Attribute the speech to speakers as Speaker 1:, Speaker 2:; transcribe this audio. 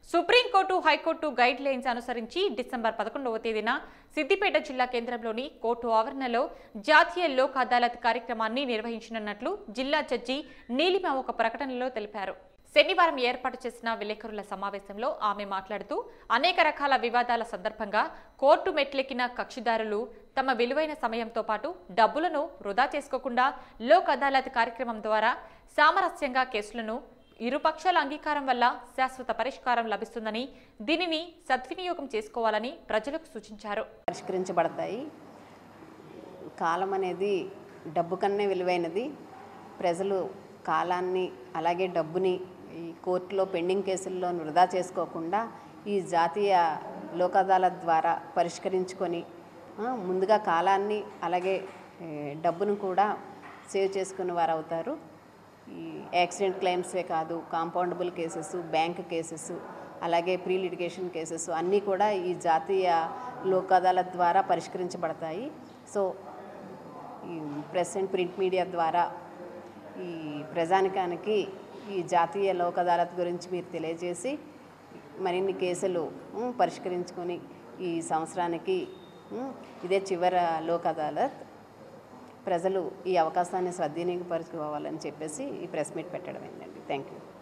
Speaker 1: supreme court high court guide lines అనుసరించి December పదకొండవ తేదీన సిద్దిపేట జిల్లా కేంద్రంలోని కోర్టు ఆవరణలో జాతీయ లోక్ అదాలత్ కార్యక్రమాన్ని నిర్వహించనున్నట్లు జిల్లా జడ్జి నీలిమ ఒక ప్రకటనలో తెలిపారు శనివారం ఏర్పాటు చేసిన విలేకరుల సమావేశంలో ఆమె మాట్లాడుతూ అనేక రకాల వివాదాల సందర్భంగా కోర్టు మెట్లెక్కిన కక్షిదారులు తమ విలువైన సమయంతో పాటు డబ్బులను వృధా చేసుకోకుండా లోక్ అదాలత్ కార్యక్రమం ద్వారా సామరస్యంగా కేసులను ఇరుపక్షాల అంగీకారం వల్ల శాశ్వత పరిష్కారం లభిస్తుందని దీనిని సద్వినియోగం చేసుకోవాలని ప్రజలకు సూచించారు
Speaker 2: పరిష్కరించబడతాయి కాలం అనేది డబ్బు కన్నే విలువైనది ప్రజలు కాలాన్ని అలాగే డబ్బుని ఈ కోర్టులో పెండింగ్ కేసుల్లో వృధా చేసుకోకుండా ఈ జాతీయ లోక్ అదాలత్ ద్వారా పరిష్కరించుకొని ఆ, ముందుగా కాలాన్ని అలాగే ఏ, డబ్బును కూడా సేవ్ చేసుకునే వారు అవుతారు ఈ యాక్సిడెంట్ క్లెయిమ్సే కాదు కాంపౌండబుల్ కేసెస్ బ్యాంక్ కేసెస్ అలాగే ప్రీ లిటిగేషన్ కేసెస్ అన్నీ కూడా ఈ జాతీయ లోక్ అదాలత్ ద్వారా పరిష్కరించబడతాయి సో ఈ ప్రెస్ అండ్ ప్రింట్ మీడియా ద్వారా ఈ ప్రజానికానికి ఈ జాతీయ లోక్ అదాలత్ గురించి మీరు తెలియజేసి మరిన్ని కేసులు ఉమ్, పరిష్కరించుకొని ఈ సంవత్సరానికి ఉమ్, ఇదే చివరి లోక్ అదాలత్ ప్రజలు ఈ అవకాశాన్ని సద్వినియోగపరచుకోవాలని చెప్పేసి ఈ ప్రెస్ మీట్ పెట్టడం అయిందండి థ్యాంక్ యూ